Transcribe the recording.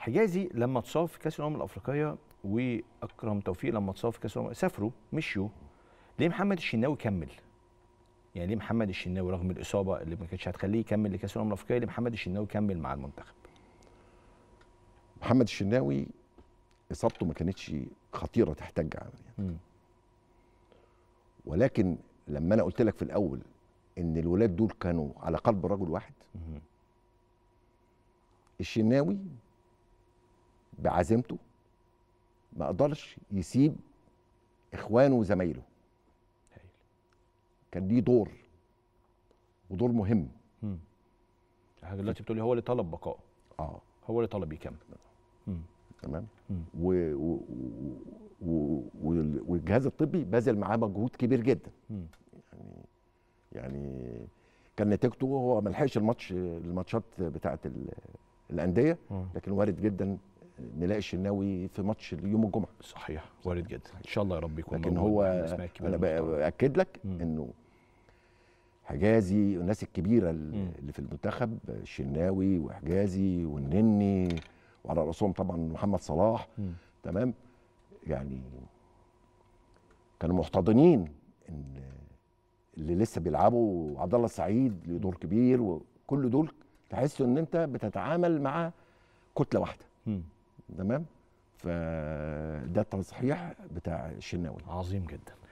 حجازي لما اتصاب في كاس الامم الافريقيه واكرم توفيق لما اتصاب في كاس الامم سافروا مشيوا ليه محمد الشناوي كمل؟ يعني ليه محمد الشناوي رغم الاصابه اللي ما كانتش هتخليه يكمل لكاس الامم الافريقيه ليه محمد الشناوي كمل مع المنتخب؟ محمد الشناوي اصابته ما كانتش خطيره تحتاج عمليه مم. ولكن لما انا قلت لك في الاول ان الولاد دول كانوا على قلب رجل واحد مم. الشناوي بعزيمته ما قدرش يسيب اخوانه وزمايله هايل. كان ليه دور ودور مهم مم. حضرتك دلوقتي بتقولي هو اللي طلب بقائه اه هو اللي طلب يكمل مم. تمام مم. و- و- و- و- والجهاز الطبي بذل معاه مجهود كبير جدا مم. يعني كان نتيجته هو ما لحقش الماتش الماتشات بتاعه ال- الانديه مم. لكن وارد جدا نلاقي الشناوي في ماتش يوم الجمعه صحيح وارد جدا ان شاء الله يا رب يكون لكن موجود هو مع الأسماء الكبيرة انا المحترمة. باكد لك مم. انه حجازي والناس الكبيره مم. اللي في المنتخب الشناوي وحجازي والنني وعلى راسهم طبعا محمد صلاح مم. تمام يعني كانوا محتضنين ان اللي لسه بيلعبوا عبد الله السعيد له دور كبير وكل دول تحس ان انت بتتعامل مع كتله واحده مم. تمام فده التصحيح بتاع الشناوي عظيم جدا